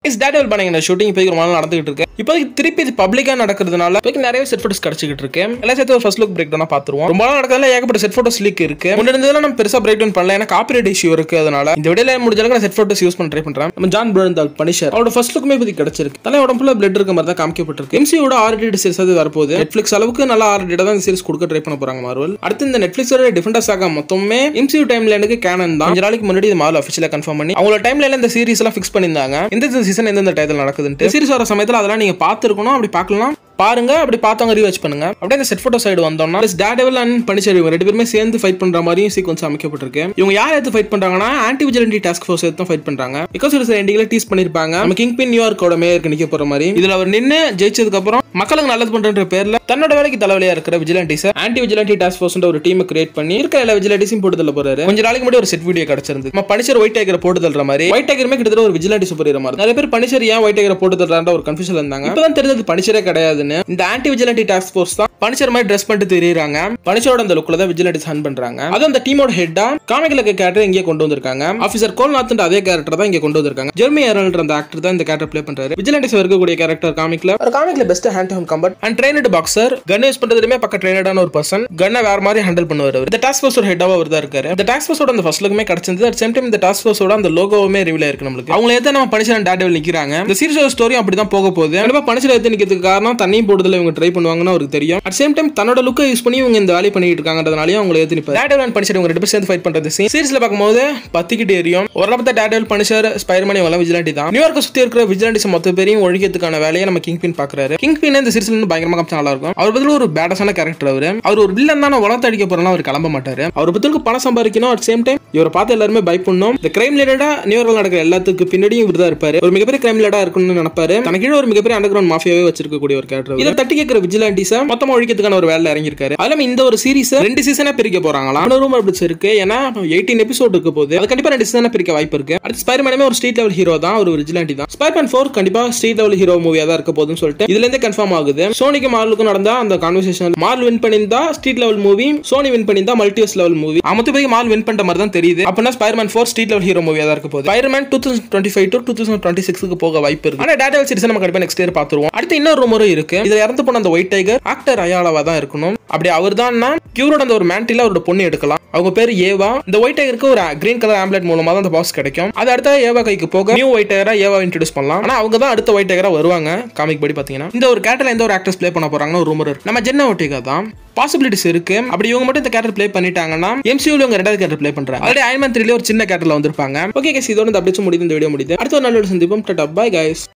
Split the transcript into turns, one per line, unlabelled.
is டேட்டல் பண்ணீங்க shooting இப்போதைக்கு ரொம்ப நாள் நடந்துகிட்டு இருக்கு இப்போதைக்கு திருப்பி இது பப்ளிக்காக நடக்கிறதுனால இப்போதைக்கு நிறைய செட் ஃபோட்டோஸ் கிடைச்சிக்கிட்டு இருக்கு எல்லாம் சேர்த்து ஒரு ஃபர்ஸ்ட் லுக் பிரேக் டவுனா பார்த்துருவோம் ரொம்ப நாள் நடக்கிறதுல ஏகப்பட்ட செட் ஃபோட்டோஸ் லீக் இருக்கு முன்னாடி இருந்ததெல்லாம் நம்ம பெருசாக பிரேக் டவுன் பண்ணல ஏன்னா காப்பிரைட் இஷ்யூ இருக்கு அதனால இந்த விடையில முடிஞ்ச அளவுக்கு நான் செட் ஃபோட்டோஸ் யூஸ் பண்ண ட்ரை பண்றேன் நம்ம ஜான் பிரன் பனிஷர் அவரோட ஃபர்ஸ்ட் லுக்குமே இப்போதைக்கு கிடைச்சிருக்கு தலை உடம்புல பிளட் இருக்க மாதிரி தான் காமிக்கப்பட்டிருக்கு எம்சியோட ஆர்டிட் சீரிஸ் அது வரப்போகுது நெட்ஃபிளிக்ஸ் அளவுக்கு நல்ல ஆர்டிட் தான் இந்த சீரிஸ் கொடுக்க ட்ரை பண்ண போறாங்க மார்வல் அடுத்து இந்த நெட்ஃபிளிக்ஸோட டிஃபரெண்டா சாகா மொத்தமே எம்சியூ டைம்ல எனக்கு கேனன் தான் கொஞ்ச நாளைக்கு முன்னாடி இது மார்வல் அஃபிஷியலா கன்ஃபார்ம் பண்ணி அவங்களோட டைம்ல இந்த சீரிஸ் எல்லாம் ஃபிக்ஸ் பண்ணியிருந்தாங்க எந்த சீசன் எந்தெந்த டைத்தில் நடக்குதுன்ட்டு சீரிஸ் வர சமயத்தில் அதெல்லாம் நீங்க பார்த்துருக்கணும் அப்படி பார்க்கலாம் பாருங்க அப்படி பார்த்தவங்க ரீவாச் பண்ணுங்க அப்படியே இந்த செட் போட்டோ சைடு வந்தோம்னா டேடெவல் அண்ட் பனிச்சர் இவங்க ரெண்டு பேருமே சேர்ந்து ஃபைட் பண்ற மாதிரியும் சீக்வன்ஸ் அமைக்கப்பட்டிருக்கு இவங்க யார் எடுத்து ஃபைட் பண்றாங்கன்னா ஆன்டி விஜிலண்டி டாஸ்க் ஃபோர்ஸ் எடுத்து ஃபைட் பண்றாங்க பிகாஸ் ஒரு சில எண்டிங்ல டீஸ் பண்ணிருப்பாங்க நம்ம கிங் பின் நியூயார்க்கோட மேயருக்கு நிக்க போற மாதிரி இதுல அவர் நின்று ஜெயிச்சதுக்கு அப்புறம் மக்களுக்கு நல்லது பண்றன்ற பேர்ல தன்னோட வேலைக்கு தலைவலியா இருக்கிற vigilantes anti vigilante task force ஒரு டீமை கிரியேட் பண்ணி இருக்கிற எல்லா விஜிலண்டிஸும் போட்டு தள்ள போறாரு கொஞ்ச நாளைக்கு முன்னாடி ஒரு செட் வீடியோ கிடைச்சிருந்து நம்ம பனிச்சர் ஒயிட் டைகர் போட்டு தள்ளுற மாதிரி ஒயிட் டைகருமே கிட்டத்தட்ட ஒரு விஜிலண்டி சூப்பர் ஹீரோ மாதிரி நிறைய பேர் பனிச்சர் ஏன் ஒயிட் டைகரை போட்டு தள்ளுறான்ற ஒரு கன்ஃபியூஷன் இருந்தாங்க இப்பதான் தெரிஞ்சது பனிச்சரே கிடையாதுன்னு இந்த ஆன்டி விஜிலண்டி டாஸ்க் ஃபோர்ஸ் தான் பனிச்சர் மாதிரி ட்ரெஸ் பண்ணிட்டு தெரியுறாங்க பனிச்சரோட அந்த லுக்ல தான் விஜிலண்டிஸ் ஹன் பண்றாங்க அது அந்த டீமோட ஹெட்டா காமிக்கல கேரக்டர் இங்கே கொண்டு வந்திருக்காங்க ஆஃபீஸர் கோல்நாத் அதே கேரக்டர் தான் இங்க கொண்டு வந்திருக்காங்க ஜெர்மி ஏரல்ன்ற அந்த ஆக்டர் தான் இந்த கேரக்டர் ப்ளே பண்றாரு விஜிலண்டிஸ் இருக்கக்கூடிய கேரக்டர் காமிக்ல ஒரு காமிக்ல best hand home combat and trained boxer gun use பண்றதுமே பக்க ட்ரைனடான ஒரு பர்சன் கன்னை வேற மாதிரி ஹேண்டில் பண்ணுவார் அவர் இந்த டாஸ்க் ஃபோர்ஸோட ஹெட்டாவா அவர் தான் இருக்காரு இந்த டாஸ்க் ஃபோர்ஸோட அந்த ஃபர்ஸ்ட் லுக்குமே கிடைச்சிருந்தது அட் சேம் டைம் இந்த டாஸ்க் ஃபோர்ஸோட அந்த லோகோவுமே ரிவீல் இருக்கு நம்மளுக்கு அவங்க எதை நம்ம பனிஷர் அண்ட் டேடவில் நிக்கிறாங்க இந்த சீரிஸோட ஸ்டோரி அப்படி தான் போக போகுது கண்டிப்பா பனிஷர் எடுத்து நிக்கிறதுக்கு காரணம் தண்ணியும் போடுறதுல இவங்க ட்ரை பண்ணுவாங்கன்னு அவருக்கு தெரியும் அட் சேம் டைம் தன்னோட லுக்கை யூஸ் பண்ணி இவங்க இந்த வேலையை பண்ணிட்டு இருக்காங்கன்றதுனால அவங்களை எடுத்து நிப்பாரு டேடல் அண்ட் பனிஷர் இவங்க ரெண்டு பேர் சேர்ந்து ஃபைட் பண்றது சீரிஸ்ல பார்க்கும்போது பத்திக்கிட்டு எரியும் ஓரளவு டேடல் பனிஷர் ஸ்பைர்மேன் இவங்க விஜிலாண்டி தான் நியூயார்க்கை சுத்தி இருக்கிற விஜிலாண்டிஸ் மொத்த பேரையும் ஒழிக்கிறதுக்கான வேலையை நம்ம கிங் பின் பாக்குறாரு கிங் பின் இந்த சீரிஸ்ல இருந்து பயங்கரமா காமிச்சா நல்லா இருக்கும் அவர் பதில் ஒரு பேடஸான கேரக்டர் அவரு அவர் ஒரு வில்லன் தான் உலகத்தை அடிக்க போறோம்னா அவர் கிளம்ப மாட்டாரு அவர் பதிலுக்கு பணம் சம்பாதிக்கணும் அட் சேம் டைம் இவரை பார்த்து எல்லாருமே பயப்படணும் இந்த கிரைம் ரிலேட்டடா நியூயார்க்ல நடக்கிற எல்லாத்துக்கு பின்னாடியும் இவர் தான் இருப்பாரு ஒரு மிகப்பெரிய கிரைம் ரிலேட்டா இருக்கணும்னு நினைப்பாரு தனக்கு கீழே ஒரு மிகப்பெரிய அண்டர் கிரவுண்ட் மாஃபியாவே வச்சிருக்கக்கூடிய ஒரு கேரக்டர் இதை தட்டி கேட்கிற விஜிலாண்டிஸை மொத்தமா ஒழிக்கிறதுக்கான ஒரு வேலை இறங்கியிருக்காரு அதுல இந்த ஒரு சீரிஸ் ரெண்டு சீசனா பிரிக்க போறாங்களா ரூம் அப்படி இருக்கு ஏன்னா எயிட்டீன் எபிசோட் இருக்க போது அது கண்டிப்பா ரெண்டு சீசனா பிரிக்க வாய்ப்பு இருக்கு அடுத்து ஸ்பைர்மேனுமே ஒரு ஸ்ட்ரீட் லெவல் ஹீரோ தான் ஒரு விஜிலாண்டி தான் ஸ்பைர்மேன் ஃபோர் கண்டிப்பா ஸ்ட்ரீட் லெவல் ஹீரோ மூவியா தான் இருக்க போகுதுன்னு சொல்லிட்டு இதுல இருந்தே கன்ஃபார்ம் ஆகுது சோனிக்கு மார்லுக்கும் நடந்த அந்த கான்வர்சேஷன் மார்ல் வின் பண்ணியிருந்தா street level movie Sony win பண்ணியிருந்தா மல்டிவர்ஸ் லெவல் மூவி மொத்த போய் மால் வின் பண்ற மாதிரி தான் தெரியுது அப்படின்னா Spiderman four street level hero மூவியா தான் இருக்க போகுது Spiderman two thousand twenty five to two thousand twenty சிக்ஸ்க்கு போக வாய்ப்பு இருக்கு ஆனா டேட்டா சீரிஸ் நம்ம கண்டிப்பா நெக்ஸ்ட் இயர் பார்த்துருவோம் அடுத்து இன்னொரு ரூமரும் இருக்கு இதுல இறந்து போன அந்த ஒயிட் டைகர் ஆக்டர் அயாலாவா தான் இருக்கணும் அப்படி அவர் தான் கியூரோட அந்த ஒரு மேண்டில அவரோட பொண்ணு எடுக்கலாம் அவங்க பேர் ஏவா இந்த ஒயிட் டைகருக்கு ஒரு கிரீன் கலர் ஆம்லெட் மூலமா தான் அந்த பாக்ஸ் கிடைக்கும் அது அடுத்த ஏவா கைக்கு போக நியூ ஒயிட் டைகரா ஏவா இன்ட்ரடியூஸ் பண்ணலாம் ஆனா அவங்க தான் அடுத்த ஒயிட் டைகரா வருவாங்க காமிக் படி பாத்தீங்கன்னா இந்த ஒரு கேரக்டர் எந்த ஒரு ஆக்டர்ஸ் ப்ளே பண்ண போறாங்கன்னு ஒரு ரூமர் இருக்கு நம்ம ஜென்ன ஒட்டிகா தான் பாசிபிலிட்டிஸ் இருக்கு அப்படி இவங்க மட்டும் இந்த கேரக்டர் ப்ளே பண்ணிட்டாங்கன்னா எம்சியூல இவங்க ரெண்டாவது கேரக்டர் ப்ளே பண்றாங்க ஆல்ரெடி அயன்மேன் த்ரீல ஒரு சின்ன கேரக்டர்ல வந்திருப்பாங்க ஓகே கேஸ் இதோட இந்த அப்டேட்ஸ் முடியுது இந்த வீடியோ முடியுது அடுத்த ஒரு நல்ல சந்திப்போம் டட்டா பாய் கைஸ்